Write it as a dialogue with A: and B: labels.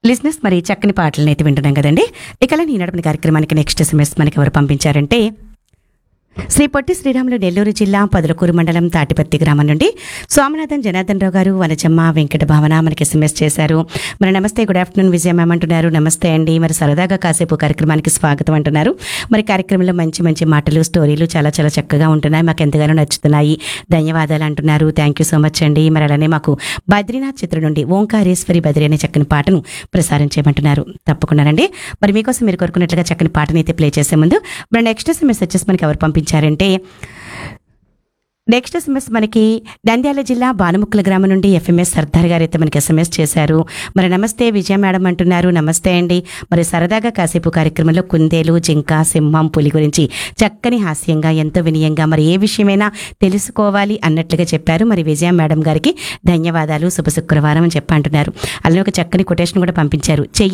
A: లిజినెస్ మరి చక్కని పాటలను అయితే వింటున్నాం కదండి ఇక ఈ నడపని కార్యక్రమానికి నెక్స్ట్ ఎస్ఎంఎస్ మనకి ఎవరు పంపించారంటే శ్రీ పొట్టి శ్రీరాములు నెల్లూరు జిల్లా పదులకూరు మండలం తాటిపత్తి గ్రామం నుండి స్వామినాథన్ జనార్దన్ రావు గారు వనజమ్మ వెంకట భావన మనకి ఎస్ఎంఎస్ చేశారు మరి నమస్తే గుడ్ ఆఫ్టర్నూన్ విజయ మ్యామ్ అంటున్నారు నమస్తే అండి మరి సరదాగా కాసేపు కార్యక్రమానికి స్వాగతం అంటున్నారు మరి కార్యక్రమంలో మంచి మంచి మాటలు స్టోరీలు చాలా చాలా చక్కగా ఉంటున్నాయి మాకు ఎంతగానో నచ్చుతున్నాయి ధన్యవాదాలు అంటున్నారు థ్యాంక్ యూ సో మచ్ అండి మరి అలానే మాకు బద్రీనాథ్ చిత్రం నుండి ఓంకారేశ్వరి బద్రి అనే చక్కని పాటను ప్రసారం చేయమంటున్నారు తప్పకుండానండి మరి మీకోసం మీరు కోరుకున్నట్లుగా చక్కని పాటని అయితే ప్లే చేసే ముందు మరి నెక్స్ట్ ఎస్ఎంఎస్ వచ్చేసి మనకి ఎవరు పంపించారంటే నెక్స్ట్ ఎస్ఎంఎస్ మనకి నంద్యాల జిల్లా బానుముక్కల గ్రామం నుండి ఎఫ్ఎంఎస్ సర్దార్ గారు అయితే మనకి ఎస్ఎంఎస్ చేశారు మరి నమస్తే విజయ మేడం అంటున్నారు నమస్తే అండి మరి సరదాగా కాసేపు కార్యక్రమంలో కుందేలు జింక సింహం పులి గురించి చక్కని హాస్యంగా ఎంతో వినయంగా మరి ఏ విషయమైనా తెలుసుకోవాలి అన్నట్లుగా చెప్పారు మరి విజయ మేడం గారికి ధన్యవాదాలు శుభ శుక్రవారం అని చెప్పి అంటున్నారు అలానే ఒక చక్కని కొటేషన్ కూడా పంపించారు చెయ్యి